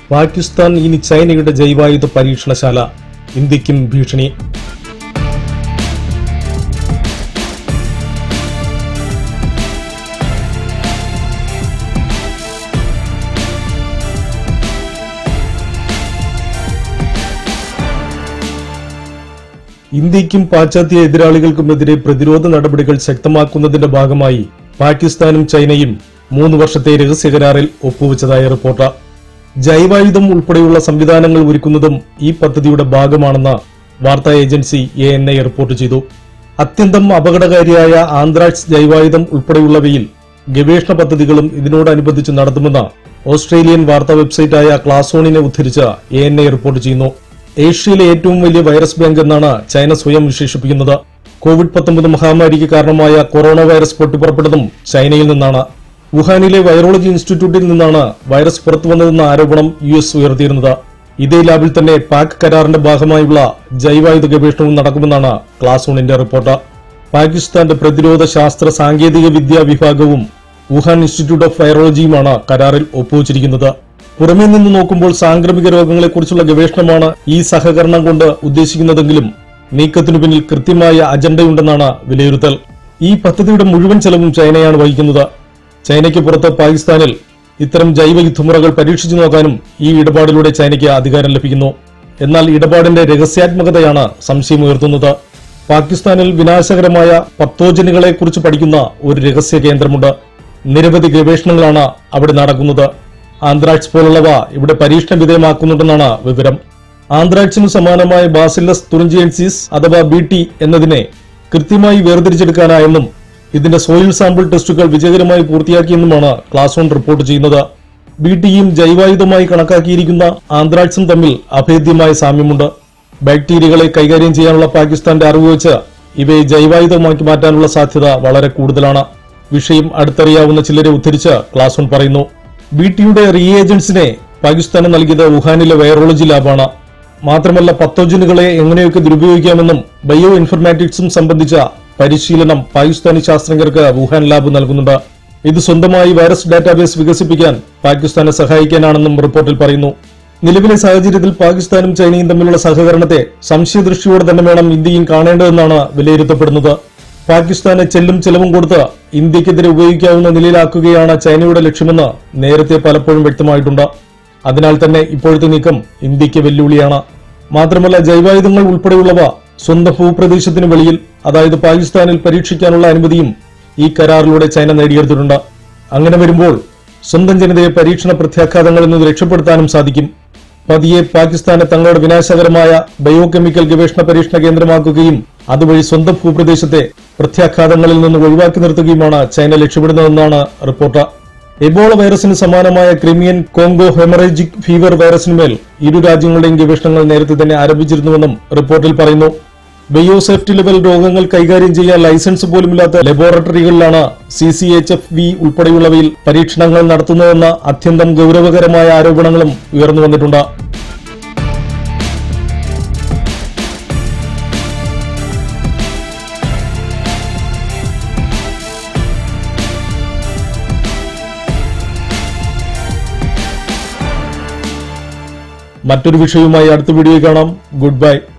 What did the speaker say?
പാകിസ്ഥാൻ ഇനി ചൈനയുടെ ജൈവായുധ പരീക്ഷണശാല ഇന്ത്യക്കും ഭീഷണി ഇന്ത്യക്കും പാശ്ചാത്യ എതിരാളികൾക്കുമെതിരെ പ്രതിരോധ നടപടികൾ ശക്തമാക്കുന്നതിന്റെ ഭാഗമായി പാകിസ്ഥാനും ചൈനയും മൂന്ന് വർഷത്തെ രഹസ്യ കരാറിൽ ഒപ്പുവെച്ചതായ റിപ്പോർട്ട് ജൈവായുധം ഉൾപ്പെടെയുള്ള സംവിധാനങ്ങൾ ഒരുക്കുന്നതും ഈ പദ്ധതിയുടെ ഭാഗമാണെന്ന് വാർത്താ agency A N I report ചെയ്തു അത്യന്തം അപകടകാരിയായ ആന്ത്രാക്സ് ജൈവായുധം ഉൾപ്പെടെയുള്ളവയിൽ ഗവേഷണ പദ്ധതികളും ഇതിനോടനുബന്ധിച്ച് നടത്തുമെന്ന് ഓസ്ട്രേലിയൻ വാർത്താ വെബ്സൈറ്റായ ക്ലാസോണിനെ ഉദ്ധരിച്ച് എ എൻ ഐ റിപ്പോർട്ട് ചെയ്യുന്നു ഏഷ്യയിലെ ഏറ്റവും വലിയ വൈറസ് ബാങ്ക് എന്നാണ് ചൈന സ്വയം വിശേഷിപ്പിക്കുന്നത് കോവിഡ് പത്തൊമ്പത് മഹാമാരിക്ക് കാരണമായ കൊറോണ വൈറസ് പൊട്ടിപ്പുറപ്പെട്ടതും ചൈനയിൽ നിന്നാണ് വുഹാനിലെ വൈറോളജി ഇൻസ്റ്റിറ്റ്യൂട്ടിൽ നിന്നാണ് വൈറസ് പുറത്തുവന്നതെന്ന ആരോപണം യു എസ് ഉയർത്തിയിരുന്നത് ഇതേ ലാബിൽ തന്നെ പാക് കരാറിന്റെ ഭാഗമായുള്ള ജൈവായുധ ഗവേഷണവും നടക്കുമെന്നാണ് ക്ലാസ് വണ്ണിന്റെ റിപ്പോർട്ട് പാകിസ്ഥാന്റെ പ്രതിരോധ ശാസ്ത്ര സാങ്കേതിക വിദ്യാ വിഭാഗവും വുഹാൻ ഇൻസ്റ്റിറ്റ്യൂട്ട് ഓഫ് വൈറോളജിയുമാണ് കരാറിൽ ഒപ്പുവച്ചിരിക്കുന്നത് പുറമേ നിന്ന് നോക്കുമ്പോൾ സാംക്രമിക രോഗങ്ങളെക്കുറിച്ചുള്ള ഗവേഷണമാണ് ഈ സഹകരണം കൊണ്ട് ഉദ്ദേശിക്കുന്നതെങ്കിലും നീക്കത്തിനു പിന്നിൽ കൃത്യമായ അജണ്ടയുണ്ടെന്നാണ് വിലയിരുത്തൽ ഈ പദ്ധതിയുടെ മുഴുവൻ ചെലവും ചൈനയാണ് വഹിക്കുന്നത് ചൈനയ്ക്ക് പുറത്ത് പാകിസ്ഥാനിൽ ഇത്തരം ജൈവ യുദ്ധമുറകൾ പരീക്ഷിച്ചു നോക്കാനും ഈ ഇടപാടിലൂടെ ചൈനയ്ക്ക് അധികാരം ലഭിക്കുന്നു എന്നാൽ ഇടപാടിന്റെ രഹസ്യാത്മകതയാണ് സംശയമുയർത്തുന്നത് പാകിസ്ഥാനിൽ വിനാശകരമായ പത്തോജനുകളെ കുറിച്ച് പഠിക്കുന്ന ഒരു രഹസ്യ കേന്ദ്രമുണ്ട് നിരവധി ഗവേഷണങ്ങളാണ് അവിടെ നടക്കുന്നത് ആന്ത്രാക്സ് പോലുള്ളവ ഇവിടെ പരീക്ഷണ വിധേയമാക്കുന്നുണ്ടെന്നാണ് വിവരം ആന്ത്രാക്സിനു സമാനമായ ബാസില്ലസ് തുറിഞ്ചിയൻസിസ് അഥവാ ബി ടി എന്നതിനെ കൃത്യമായി വേർതിരിച്ചെടുക്കാനായെന്നും ഇതിന്റെ സോയിൽ സാമ്പിൾ ടെസ്റ്റുകൾ വിജയകരമായി പൂർത്തിയാക്കിയെന്നുമാണ് ക്ലാസ് വൺ റിപ്പോർട്ട് ചെയ്യുന്നത് ബി ടിയും ജൈവായുധമായി കണക്കാക്കിയിരിക്കുന്ന ആന്ത്രാക്സും തമ്മിൽ അഭേദ്യമായ സാമ്യമുണ്ട് ബാക്ടീരിയകളെ കൈകാര്യം ചെയ്യാനുള്ള പാകിസ്ഥാന്റെ അറിവ് വെച്ച് ഇവയെ ജൈവായുധമാക്കി മാറ്റാനുള്ള സാധ്യത വളരെ കൂടുതലാണ് വിഷയം അടുത്തറിയാവുന്ന ചിലരെ ഉദ്ധരിച്ച് ക്ലാസ് വൺ പറയുന്നു ബി ടിയുടെ റീഏജൻസിനെ പാകിസ്ഥാന് നൽകിയത് വുഹാനിലെ വൈറോളജി ലാബാണ് മാത്രമല്ല പത്തോജനുകളെ എങ്ങനെയൊക്കെ ദുരുപയോഗിക്കാമെന്നും ബയോ ഇൻഫർമാറ്റിക്സും സംബന്ധിച്ച പരിശീലനം പാകിസ്ഥാനി ശാസ്ത്രജ്ഞർക്ക് വുഹാൻ ലാബ് നൽകുന്നുണ്ട് ഇത് സ്വന്തമായി വൈറസ് ഡാറ്റാബേസ് വികസിപ്പിക്കാൻ പാകിസ്ഥാനെ സഹായിക്കാനാണെന്നും റിപ്പോർട്ടിൽ പറയുന്നു നിലവിലെ സാഹചര്യത്തിൽ പാകിസ്ഥാനും ചൈനയും തമ്മിലുള്ള സഹകരണത്തെ സംശയദൃഷ്ടിയോടെ തന്നെ വേണം ഇന്ത്യയും കാണേണ്ടതെന്നാണ് വിലയിരുത്തപ്പെടുന്നത് പാകിസ്ഥാനെ ചെല്ലും ചെലവും കൊടുത്ത് ഇന്ത്യക്കെതിരെ ഉപയോഗിക്കാവുന്ന നിലയിലാക്കുകയാണ് ചൈനയുടെ ലക്ഷ്യമെന്ന് നേരത്തെ പലപ്പോഴും വ്യക്തമായിട്ടുണ്ട് അതിനാൽ തന്നെ ഇപ്പോഴത്തെ നീക്കം ഇന്ത്യക്ക് വെല്ലുവിളിയാണ് മാത്രമല്ല ജൈവായുധങ്ങൾ ഉൾപ്പെടെയുള്ളവ സ്വന്തം ഭൂപ്രദേശത്തിന് വെളിയിൽ അതായത് പാകിസ്ഥാനിൽ പരീക്ഷിക്കാനുള്ള അനുമതിയും ഈ കരാറിലൂടെ ചൈന നേടിയെടുത്തിട്ടുണ്ട് അങ്ങനെ വരുമ്പോൾ സ്വന്തം ജനതയെ പരീക്ഷണ പ്രത്യാഘാതങ്ങളിൽ നിന്ന് രക്ഷപ്പെടുത്താനും സാധിക്കും പതിയെ പാകിസ്ഥാനെ തങ്ങളുടെ വിനാശകരമായ ബയോകെമിക്കൽ ഗവേഷണ പരീക്ഷണ കേന്ദ്രമാക്കുകയും അതുവഴി സ്വന്തം ഭൂപ്രദേശത്തെ പ്രത്യാഘാതങ്ങളിൽ നിന്ന് ഒഴിവാക്കി നിർത്തുകയുമാണ് ചൈന ലക്ഷ്യമിടുന്നതെന്നാണ് റിപ്പോർട്ട് എബോള വൈറസിന് സമാനമായ ക്രിമിയൻ കോങ്കോ ഹെമറേജിക് ഫീവർ വൈറസിനുമേൽ ഇരു രാജ്യങ്ങളുടെയും ഗവേഷണങ്ങൾ നേരത്തെ തന്നെ ആരംഭിച്ചിരുന്നുവെന്നും റിപ്പോർട്ടിൽ പറയുന്നു ബയോസേഫ്റ്റി ലെവൽ രോഗങ്ങൾ കൈകാര്യം ചെയ്യാൻ ലൈസൻസ് പോലുമില്ലാത്ത ലബോറട്ടറികളിലാണ് C C H F V ഉൾപ്പെടെയുള്ളവയിൽ പരീക്ഷണങ്ങൾ നടത്തുന്നതെന്ന അത്യന്തം ഗൗരവകരമായ ആരോപണങ്ങളും ഉയർന്നു വന്നിട്ടുണ്ട് മറ്റൊരു വിഷയവുമായി അടുത്ത വീഡിയോ കാണാം ഗുഡ് ബൈ